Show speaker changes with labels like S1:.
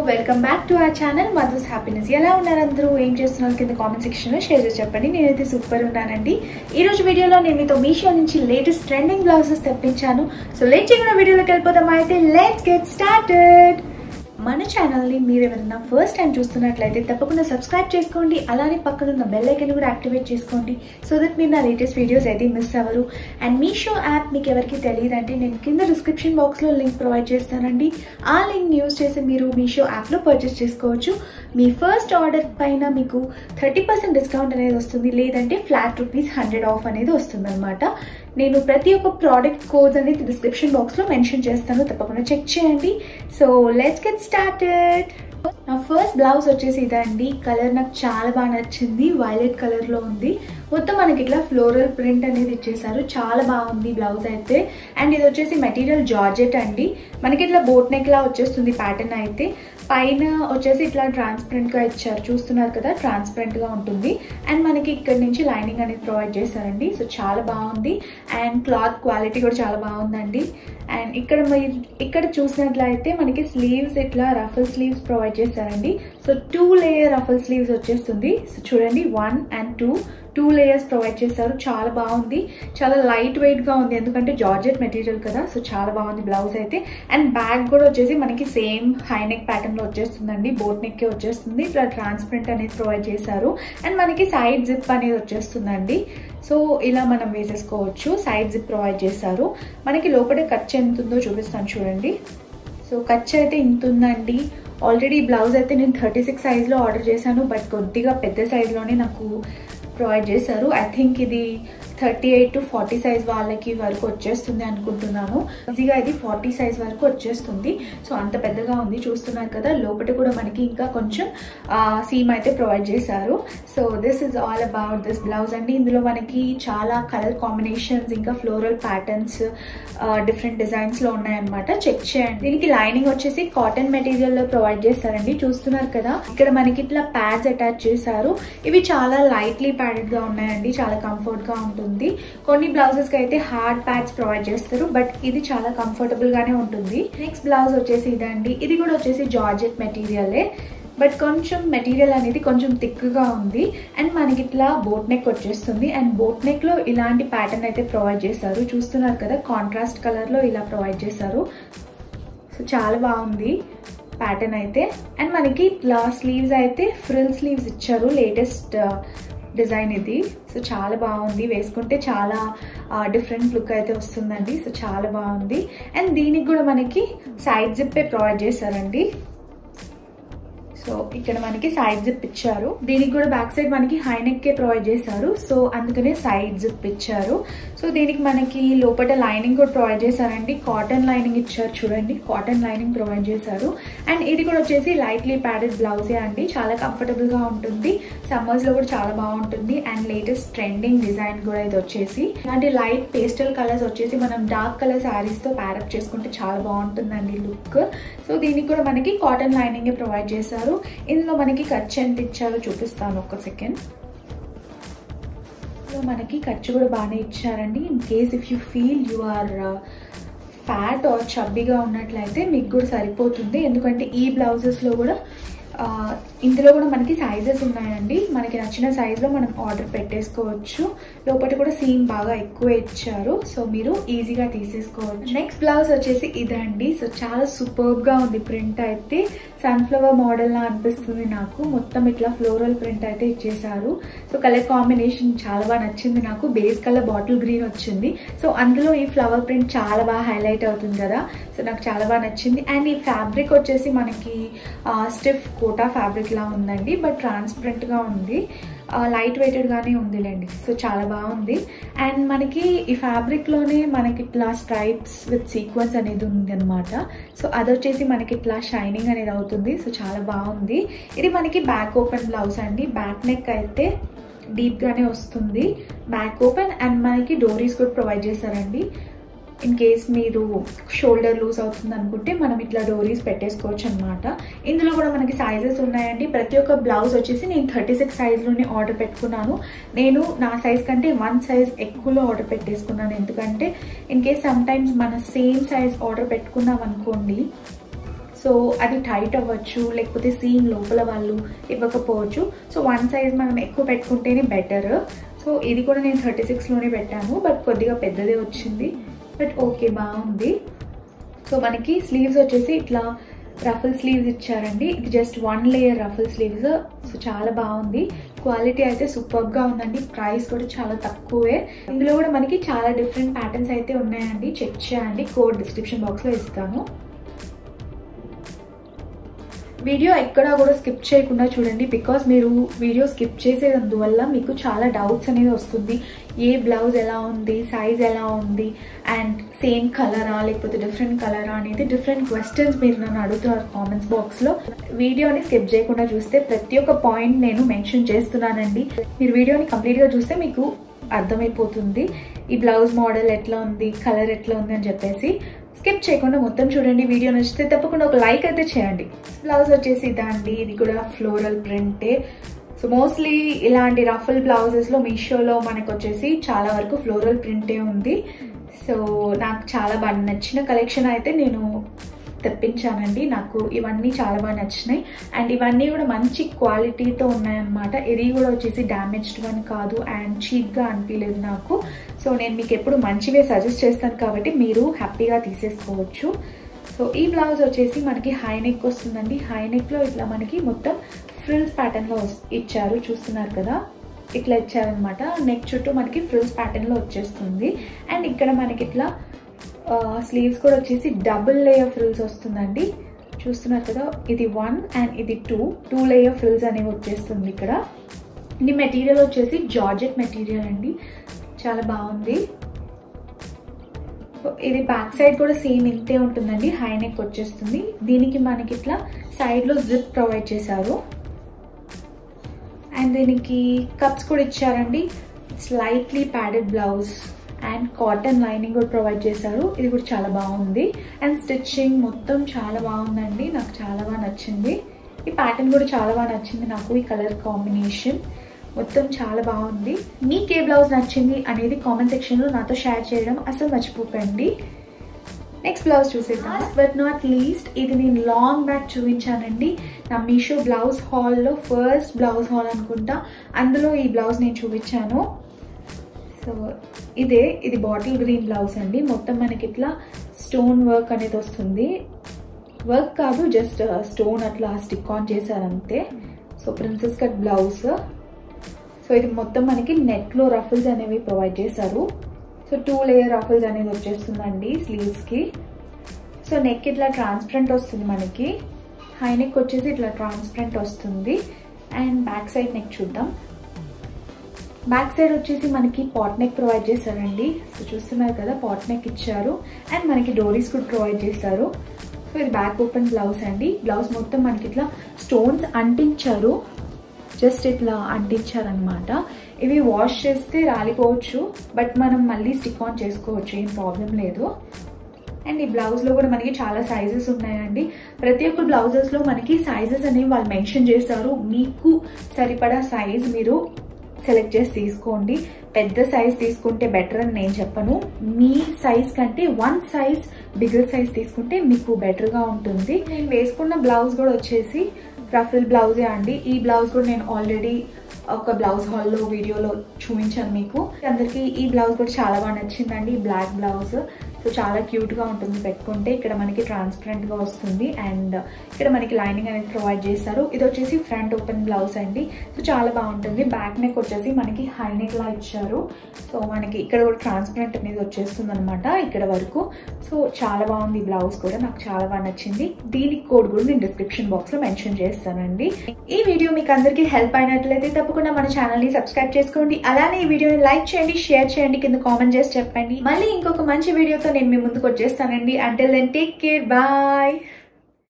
S1: welcome back to our channel Madhu's happiness ఎలా ఉన్నారు అందరూ ఏం చేస్తున్నారు కింద కామెంట్ సెక్షన్లో షేర్ చేసి చెప్పండి నేనైతే సూపర్ ఉన్నానండి ఈ రోజు వీడియోలో నేను మీతో మీషో నుంచి లేటెస్ట్ ట్రెండింగ్ బ్లౌజెస్ తెప్పించాను సో లేట్ చేయకుండా వీడియోలోకి వెళ్ళిపోదాం అయితే లెట్స్ గెట్ స్టార్టెడ్ మన ఛానల్ని మీరు ఎవరైనా ఫస్ట్ టైం చూస్తున్నట్లయితే తప్పకుండా సబ్స్క్రైబ్ చేసుకోండి అలానే పక్కన ఉన్న బెల్ ఐకన్ కూడా యాక్టివేట్ చేసుకోండి సో దట్ మీరు నా లేటెస్ట్ వీడియోస్ అయితే మిస్ అవ్వరు అండ్ మీషో యాప్ మీకు ఎవరికి తెలియదంటే నేను కింద డిస్క్రిప్షన్ బాక్స్లో లింక్ ప్రొవైడ్ చేస్తానండి ఆ లింక్ యూస్ చేసి మీరు మీషో యాప్లో పర్చేస్ చేసుకోవచ్చు మీ ఫస్ట్ ఆర్డర్ పైన మీకు థర్టీ పర్సెంట్ డిస్కౌంట్ అనేది వస్తుంది లేదంటే ఫ్లాట్ రూపీస్ హండ్రెడ్ ఆఫ్ అనేది వస్తుంది అనమాట నేను ప్రతి ఒక్క ప్రోడక్ట్ కోడ్స్ అనేది డిస్క్రిప్షన్ బాక్స్లో మెన్షన్ చేస్తాను తప్పకుండా చెక్ చేయండి సో లెట్స్ గెట్ స్టార్టెడ్ నా ఫస్ట్ బ్లౌజ్ వచ్చేసి ఇదండి కలర్ నాకు చాలా బాగా నచ్చింది వైలెట్ కలర్లో ఉంది మొత్తం మనకి ఇట్లా ఫ్లోరల్ ప్రింట్ అనేది ఇచ్చేసారు చాలా బాగుంది బ్లౌజ్ అయితే అండ్ ఇది వచ్చేసి మెటీరియల్ జార్జెట్ అండి మనకి ఇట్లా బోట్ నెక్ లా వచ్చేస్తుంది ప్యాటర్న్ అయితే పైన వచ్చేసి ఇట్లా ట్రాన్స్పరెంట్ గా ఇచ్చారు చూస్తున్నారు కదా ట్రాన్స్పరెంట్ గా ఉంటుంది అండ్ మనకి ఇక్కడ నుంచి లైనింగ్ అనేది ప్రొవైడ్ చేశారండి సో చాలా బాగుంది అండ్ క్లాత్ క్వాలిటీ కూడా చాలా బాగుందండి అండ్ ఇక్కడ మీరు ఇక్కడ చూసినట్లయితే మనకి స్లీవ్స్ ఇట్లా రఫల్ స్లీవ్స్ ప్రొవైడ్ చేశారండి so two layer ruffle sleeves వచ్చేస్తుంది సో చూడండి one and two two layers provide చేశారు చాలా బాగుంది చాలా లైట్ వెయిట్ గా ఉంది ఎందుకంటే జార్జెట్ మెటీరియల్ కదా సో చాలా బాగుంది బ్లౌజ్ అయితే అండ్ బ్యాక్ కూడా వచ్చేసి మనకి సేమ్ హై నెక్ ప్యాటర్న్ లో వచ్చేస్తుందండి బోట్ నెక్ వచ్చేస్తుంది ఇట్లా ట్రాన్స్పరెంట్ అనేది ప్రొవైడ్ చేశారు అండ్ మనకి సైడ్ జిప్ అనేది వచ్చేస్తుందండి సో ఇలా మనం వేసేసుకోవచ్చు సైడ్ జిప్ ప్రొవైడ్ చేశారు మనకి లోపల ఖర్చు ఎంత ఉందో చూపిస్తాను చూడండి సో ఖర్చు అయితే ఇంత ఉందండి ఆల్రెడీ బ్లౌజ్ అయితే నేను థర్టీ సిక్స్ సైజ్లో ఆర్డర్ చేశాను బట్ కొద్దిగా పెద్ద సైజ్లోనే నాకు ప్రొవైడ్ చేశారు ఐ థింక్ ఇది thirty eight to forty size వాళ్ళకి వరకు వచ్చేస్తుంది అనుకుంటున్నాను ఈజీగా ఇది ఫార్టీ సైజ్ వరకు వచ్చేస్తుంది సో అంత పెద్దగా ఉంది చూస్తున్నారు కదా లోపల కూడా మనకి ఇంకా కొంచెం సీమ్ అయితే ప్రొవైడ్ చేశారు so this is all about this blouse అండి ఇందులో మనకి చాలా కలర్ కాంబినేషన్స్ ఇంకా ఫ్లోరల్ ప్యాటర్న్స్ డిఫరెంట్ డిజైన్స్లో ఉన్నాయన్నమాట చెక్ చేయండి దీనికి లైనింగ్ వచ్చేసి కాటన్ మెటీరియల్లో ప్రొవైడ్ చేస్తారండి చూస్తున్నారు కదా ఇక్కడ మనకి ఇట్లా ప్యాడ్స్ అటాచ్ చేశారు ఇవి చాలా లైట్లీ ప్యాడెడ్ గా ఉన్నాయండి చాలా కంఫర్ట్ గా ఉంటుంది కొన్ని బ్లౌజెస్ కి అయితే హార్డ్ ప్యాడ్స్ ప్రొవైడ్ చేస్తారు బట్ ఇది చాలా కంఫర్టబుల్ గానే ఉంటుంది నెక్స్ట్ బ్లౌజ్ వచ్చేసి ఇదండి ఇది కూడా వచ్చేసి జార్జెట్ మెటీరియలే బట్ కొంచెం మెటీరియల్ అనేది కొంచెం థిక్గా ఉంది అండ్ మనకి ఇట్లా బోట్ నెక్ వచ్చేస్తుంది అండ్ బోట్ నెక్లో ఇలాంటి ప్యాటర్న్ అయితే ప్రొవైడ్ చేశారు చూస్తున్నారు కదా కాంట్రాస్ట్ కలర్లో ఇలా ప్రొవైడ్ చేశారు సో చాలా బాగుంది ప్యాటర్న్ అయితే అండ్ మనకి ఇట్లా స్లీవ్స్ అయితే ఫ్రిల్ స్లీవ్స్ ఇచ్చారు లేటెస్ట్ డిజైన్ ఇది సో చాలా బాగుంది వేసుకుంటే చాలా డిఫరెంట్ లుక్ అయితే వస్తుందండి సో చాలా బాగుంది అండ్ దీనికి కూడా మనకి సైడ్ జిప్పే ప్రొవైడ్ చేశారండి సో ఇక్కడ మనకి సైడ్ జిప్ ఇచ్చారు దీనికి కూడా బ్యాక్ సైడ్ మనకి హై నెక్ ప్రొవైడ్ చేశారు సో అందుకనే సైడ్ జిప్ ఇచ్చారు సో దీనికి మనకి లోపల లైనింగ్ కూడా ప్రొవైడ్ చేశారండి కాటన్ లైనింగ్ ఇచ్చారు చూడండి కాటన్ లైనింగ్ ప్రొవైడ్ చేశారు అండ్ ఇది కూడా వచ్చేసి లైట్లీ ప్యాడెడ్ బ్లౌజే అండి చాలా కంఫర్టబుల్ గా ఉంటుంది సమ్మర్స్ లో కూడా చాలా బాగుంటుంది అండ్ లేటెస్ట్ ట్రెండింగ్ డిజైన్ కూడా ఇది వచ్చేసి ఇలాంటి లైట్ పేస్టల్ కలర్స్ వచ్చేసి మనం డార్క్ కలర్ శారీస్ తో ప్యారప్ చేసుకుంటే చాలా బాగుంటుందండి లుక్ సో దీనికి కూడా మనకి కాటన్ లైనింగ్ ప్రొవైడ్ చేశారు ఇందులో మనకి ఖర్చు ఎంత ఇచ్చారో చూపిస్తాను ఒక సెకండ్ మనకి ఖర్చు కూడా బాగానే ఇచ్చారండి in case if you feel you are fat or చబ్బీగా ఉన్నట్లయితే మీకు కూడా సరిపోతుంది ఎందుకంటే ఈ బ్లౌజెస్లో కూడా ఇందులో కూడా మనకి సైజెస్ ఉన్నాయండి మనకి నచ్చిన సైజులో మనం ఆర్డర్ పెట్టేసుకోవచ్చు లోపల కూడా సీమ్ బాగా ఎక్కువ ఇచ్చారు సో మీరు ఈజీగా తీసేసుకోవచ్చు నెక్స్ట్ బ్లౌజ్ వచ్చేసి ఇదండి సో చాలా సూపర్గా ఉంది ప్రింట్ అయితే సన్ఫ్లవర్ మోడల్లా అనిపిస్తుంది నాకు మొత్తం ఇట్లా ఫ్లోరల్ ప్రింట్ అయితే ఇచ్చేసారు సో కలర్ కాంబినేషన్ చాలా బాగా నచ్చింది నాకు బేస్ కలర్ బాటిల్ గ్రీన్ వచ్చింది సో అందులో ఈ ఫ్లవర్ ప్రింట్ చాలా బాగా హైలైట్ అవుతుంది కదా సో నాకు చాలా బాగా నచ్చింది అండ్ ఈ ఫ్యాబ్రిక్ వచ్చేసి మనకి స్టిఫ్ కోటా ఫ్యాబ్రిక్ లా ఉందండి బట్ ట్రాన్స్పరెంట్గా ఉంది లైట్ వెయిటెడ్గానే ఉందిలేండి సో చాలా బాగుంది అండ్ మనకి ఈ ఫ్యాబ్రిక్లోనే మనకి ఇట్లా స్ట్రైప్స్ విత్ సీక్వెన్స్ అనేది ఉంది అనమాట సో అది వచ్చేసి మనకి ఇట్లా షైనింగ్ అనేది అవుతుంది సో చాలా బాగుంది ఇది మనకి బ్యాక్ ఓపెన్ బ్లౌజ్ అండి బ్యాక్ నెక్ అయితే డీప్గానే వస్తుంది బ్యాక్ ఓపెన్ అండ్ మనకి డోరీస్ కూడా ప్రొవైడ్ చేశారండి ఇన్ కేస్ మీరు షోల్డర్ లూజ్ అవుతుంది అనుకుంటే మనం ఇట్లా డోరీస్ పెట్టేసుకోవచ్చు అనమాట ఇందులో కూడా మనకి సైజెస్ ఉన్నాయండి ప్రతి ఒక్క బ్లౌజ్ వచ్చేసి నేను థర్టీ సిక్స్ సైజ్లోనే ఆర్డర్ పెట్టుకున్నాను నేను నా సైజ్ కంటే వన్ సైజ్ ఎక్కువలో ఆర్డర్ పెట్టేసుకున్నాను ఎందుకంటే ఇన్ కేస్ సమ్ టైమ్స్ మన సేమ్ సైజ్ ఆర్డర్ పెట్టుకున్నాం అనుకోండి సో అది టైట్ అవ్వచ్చు లేకపోతే సీన్ లోపల వాళ్ళు ఇవ్వకపోవచ్చు సో వన్ సైజ్ మనం ఎక్కువ పెట్టుకుంటేనే బెటర్ సో ఇది కూడా నేను థర్టీ సిక్స్లోనే పెట్టాను బట్ కొద్దిగా పెద్దదే వచ్చింది బట్ ఓకే బాగుంది సో మనకి స్లీవ్స్ వచ్చేసి ఇట్లా రఫుల్ స్లీవ్స్ ఇచ్చారండి ఇది just one layer ruffle sleeves so చాలా బాగుంది క్వాలిటీ అయితే సూపర్గా ఉందండి ప్రైస్ కూడా చాలా తక్కువే ఇందులో కూడా మనకి చాలా డిఫరెంట్ ప్యాటర్న్స్ అయితే ఉన్నాయండి చెక్ చేయండి కోడ్ డిస్క్రిప్షన్ బాక్స్లో ఇస్తాను వీడియో ఎక్కడా కూడా స్కిప్ చేయకుండా చూడండి బికాస్ మీరు వీడియో స్కిప్ చేసేందువల్ల మీకు చాలా డౌట్స్ అనేది వస్తుంది ఏ బ్లౌజ్ ఎలా ఉంది సైజ్ ఎలా ఉంది అండ్ సేమ్ కలరా లేకపోతే డిఫరెంట్ కలరా అనేది డిఫరెంట్ క్వశ్చన్స్ మీరు నన్ను అడుగుతున్నారు కామెంట్స్ బాక్స్లో వీడియోని స్కిప్ చేయకుండా చూస్తే ప్రతి ఒక్క పాయింట్ నేను మెన్షన్ చేస్తున్నానండి మీరు వీడియోని కంప్లీట్గా చూస్తే మీకు అర్థమైపోతుంది ఈ బ్లౌజ్ మోడల్ ఎట్లా ఉంది కలర్ ఎట్లా ఉంది అని చెప్పేసి స్కిప్ చేయకుండా మొత్తం చూడండి వీడియో నచ్చితే తప్పకుండా ఒక లైక్ అయితే చేయండి బ్లౌజ్ వచ్చేసి ఇదండి ఇది కూడా ఫ్లోరల్ ప్రింటే సో మోస్ట్లీ ఇలాంటి రఫుల్ బ్లౌజెస్లో మీషోలో మనకు వచ్చేసి చాలా వరకు ఫ్లోరల్ ప్రింటే ఉంది సో నాకు చాలా బాగా నచ్చిన కలెక్షన్ అయితే నేను తెప్పించానండి నాకు ఇవన్నీ చాలా బాగా నచ్చినాయి అండ్ ఇవన్నీ కూడా మంచి క్వాలిటీతో ఉన్నాయన్నమాట ఇది కూడా వచ్చేసి డ్యామేజ్డ్ వన్ కాదు అండ్ చీప్గా అనిపించలేదు నాకు సో నేను మీకు ఎప్పుడు మంచివే సజెస్ట్ చేస్తాను కాబట్టి మీరు హ్యాపీగా తీసేసుకోవచ్చు సో ఈ బ్లౌజ్ వచ్చేసి మనకి హై నెక్ వస్తుందండి హై నెక్లో ఇట్లా మనకి మొత్తం ఫ్రిల్స్ ప్యాటర్న్లో ఇచ్చారు చూస్తున్నారు కదా ఇట్లా ఇచ్చారనమాట నెక్ చుట్టూ మనకి ఫ్రిల్స్ ప్యాటర్న్లో వచ్చేస్తుంది అండ్ ఇక్కడ మనకి ఇట్లా స్లీవ్స్ కూడా వచ్చేసి డబుల్ లేయర్ ఫ్రిల్స్ వస్తుందండి చూస్తున్నారు కదా ఇది వన్ అండ్ ఇది టూ టూ లేయర్ ఫ్రిల్స్ అనేవి వచ్చేస్తుంది ఇక్కడ ఇది మెటీరియల్ వచ్చేసి జార్జెట్ మెటీరియల్ అండి చాలా బాగుంది ఇది బ్యాక్ సైడ్ కూడా సేమ్ ఇంతే ఉంటుందండి హై నెక్ వచ్చేస్తుంది దీనికి మనకి ఇట్లా సైడ్లో జిప్ ప్రొవైడ్ చేశారు అండ్ దీనికి కప్స్ కూడా ఇచ్చారండి slightly padded blouse and cotton lining కూడా ప్రొవైడ్ చేశారు ఇది కూడా చాలా బాగుంది అండ్ స్టిచ్చింగ్ మొత్తం చాలా బాగుందండి నాకు చాలా బాగా నచ్చింది ఈ ప్యాటర్న్ కూడా చాలా బాగా నచ్చింది నాకు ఈ కలర్ కాంబినేషన్ మొత్తం చాలా బాగుంది మీకు ఏ బ్లౌజ్ నచ్చింది అనేది కామెంట్ సెక్షన్లో నాతో షేర్ చేయడం అసలు మర్చిపోకండి నెక్స్ట్ బ్లౌజ్ చూసేద్దాం బట్ నాట్ లీస్ట్ ఇది నేను లాంగ్ బ్యాక్ చూపించానండి నా మీషో బ్లౌజ్ హాల్లో ఫస్ట్ బ్లౌజ్ హాల్ అనుకుంటా అందులో ఈ బ్లౌజ్ నేను చూపించాను సో ఇదే ఇది బాటిల్ గ్రీన్ బ్లౌజ్ అండి మొత్తం మనకి ఇట్లా స్టోన్ వర్క్ అనేది వస్తుంది వర్క్ కాదు జస్ట్ స్టోన్ అట్లా స్టిక్ ఆన్ చేశారంతే so princess cut blouse so ఇది మొత్తం మనకి నెట్లో రఫుల్స్ అనేవి ప్రొవైడ్ చేశారు సో టూ లేయర్ రఫుల్స్ అనేది వచ్చేస్తుందండి స్లీవ్స్కి సో నెక్ ఇట్లా ట్రాన్స్పరెంట్ వస్తుంది మనకి హై నెక్ వచ్చేసి ఇట్లా ట్రాన్స్పరెంట్ వస్తుంది అండ్ బ్యాక్ సైడ్ నెక్ చూద్దాం బ్యాక్ సైడ్ వచ్చేసి మనకి పాట్ నెక్ ప్రొవైడ్ చేశారండి సో చూస్తున్నారు కదా పాట్ నెక్ ఇచ్చారు అండ్ మనకి డోరీస్ కూడా ప్రొవైడ్ చేశారు సో ఇది బ్యాక్ ఓపెన్ బ్లౌజ్ అండి బ్లౌజ్ మొత్తం మనకి ఇట్లా స్టోన్స్ అంటించారు జస్ట్ ఇట్లా అంటించారనమాట ఇవి వాష్ చేస్తే రాలిపోవచ్చు బట్ మనం మళ్ళీ స్టిక్ ఆన్ చేసుకోవచ్చు ఏం ప్రాబ్లం లేదు అండ్ ఈ బ్లౌజ్లో కూడా మనకి చాలా సైజెస్ ఉన్నాయండి ప్రతి ఒక్క బ్లౌజెస్లో మనకి సైజెస్ అనేవి వాళ్ళు మెన్షన్ చేస్తారు మీకు సరిపడా సైజ్ మీరు సెలెక్ట్ చేసి తీసుకోండి పెద్ద సైజ్ తీసుకుంటే బెటర్ అని నేను చెప్పను మీ సైజ్ కంటే వన్ సైజ్ బిగ్గర్ సైజ్ తీసుకుంటే మీకు బెటర్గా ఉంటుంది నేను వేసుకున్న బ్లౌజ్ కూడా వచ్చేసి రఫిల్ బ్లౌజే అండి ఈ బ్లౌజ్ కూడా నేను ఆల్రెడీ ఒక బ్లౌజ్ హాల్లో వీడియోలో చూపించాను మీకు అందరికీ ఈ బ్లౌజ్ కూడా చాలా బాగా నచ్చిందండి బ్లాక్ బ్లౌజ్ సో చాలా క్యూట్గా ఉంటుంది పెట్టుకుంటే ఇక్కడ మనకి ట్రాన్స్పరెంట్గా వస్తుంది అండ్ ఇక్కడ మనకి లైనింగ్ అనేది ప్రొవైడ్ చేస్తారు ఇది వచ్చేసి ఫ్రంట్ ఓపెన్ బ్లౌజ్ అండి సో చాలా బాగుంటుంది బ్యాక్ నెక్ వచ్చేసి మనకి హై నెక్ లా ఇచ్చారు సో మనకి ఇక్కడ కూడా ట్రాన్స్పరెంట్ అనేది వచ్చేస్తుంది అనమాట ఇక్కడ వరకు సో చాలా బాగుంది ఈ బ్లౌజ్ కూడా నాకు చాలా బాగా నచ్చింది దీనికి కోడ్ కూడా నేను డిస్క్రిప్షన్ బాక్స్లో మెన్షన్ చేస్తానండి ఈ వీడియో మీకు అందరికీ హెల్ప్ అయినట్లయితే తప్పకుండా మన ఛానల్ని సబ్స్క్రైబ్ చేసుకోండి అలానే ఈ వీడియోని లైక్ చేయండి షేర్ చేయండి కింద కామెంట్ చేసి చెప్పండి మళ్ళీ ఇంకొక మంచి వీడియోతో నేను మీ ముందుకు వచ్చేస్తానండి until then take care bye